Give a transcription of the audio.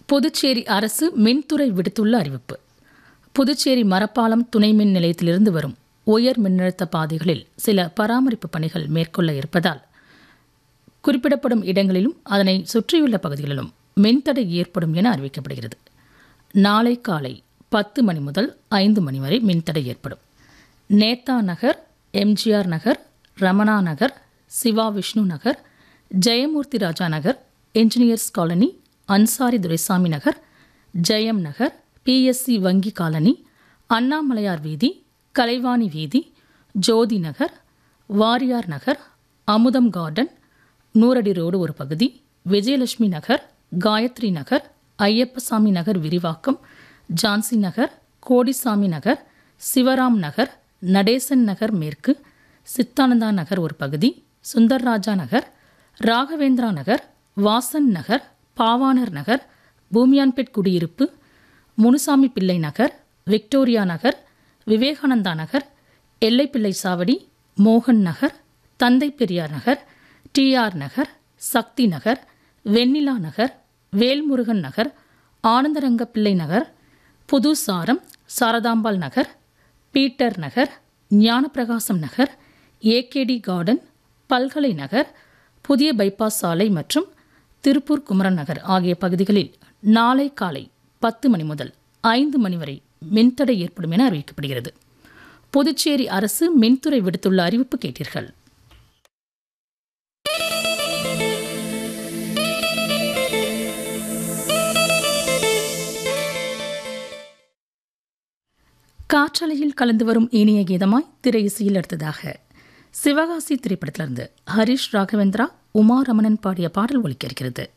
புதுச்சேரி அரசு மின்துறை விடுத்துள்ள அறிவிப்பு புதுச்சேரி மரப்பாலம் துணை மின் நிலையத்திலிருந்து வரும் உயர் மின்னழுத்த பாதைகளில் சில பராமரிப்பு பணிகள் மேற்கொள்ள இருப்பதால் குறிப்பிடப்படும் இடங்களிலும் அதனை சுற்றியுள்ள பகுதிகளிலும் மின்தடை ஏற்படும் என அறிவிக்கப்படுகிறது நாளை காலை பத்து மணி முதல் ஐந்து மணி வரை மின்தடை ஏற்படும் Netha Nagar MGR Nagar Ramana Nagar Siva Vishnu Nagar Jayamoorthy Raja Nagar engineers colony Ansari Duraisamy Nagar Jayam Nagar PSC வங்கி காலனி அண்ணாமலையார் வீதி கலைவாணி வீதி ஜோதி நகர் வாரியார் நகர் அமுதம் கார்டன் நூறடி ரோடு ஒரு பகுதி விஜயலட்சுமி நகர் காயத்ரி நகர் ஐயப்பசாமி நகர் விரிவாக்கம் ஜான்சி நகர் கோடிசாமி நகர் சிவராம் நகர் நடேசன் நகர் மேற்கு சித்தானந்தா நகர் ஒரு பகுதி சுந்தர்ராஜா நகர் ராகவேந்திரா நகர் வாசன் நகர் பாவாணர் நகர் பூமியான்பேட் குடியிருப்பு முனுசாமி பிள்ளை நகர் விக்டோரியா நகர் விவேகானந்தா நகர் எல்லைப்பிள்ளை சாவடி மோகன் Nagar Thanthai Periyar Nagar TR Nagar Sakthi Nagar Vennila Nagar Velmurugan Nagar Anandaranga Pillai Nagar Pudhu Saram Sarathambal Nagar Peter Nagar Gnanaprakasam Nagar AKT garden Pallakalai Nagar புதிய பைபாஸ் சாலை மற்றும் திருப்பூர் குமரன் நகர் ஆகிய பகுதிகளில் நாளை காலை பத்து மணி முதல் ஐந்து மணி வரை மின்தடை ஏற்படும் என அறிவிக்கப்படுகிறது புதுச்சேரி அரசு மின்துறை விடுத்துள்ள அறிவிப்பு கேட்டீர்கள் காற்றலையில் கலந்து வரும் இனிய கீதமாய் திரை இசையில் அடுத்ததாக சிவகாசி திரைப்படத்திலிருந்து ஹரிஷ் ராகவேந்திரா உமா ரமணன் பாடிய பாடல் ஒலிக்க இருக்கிறது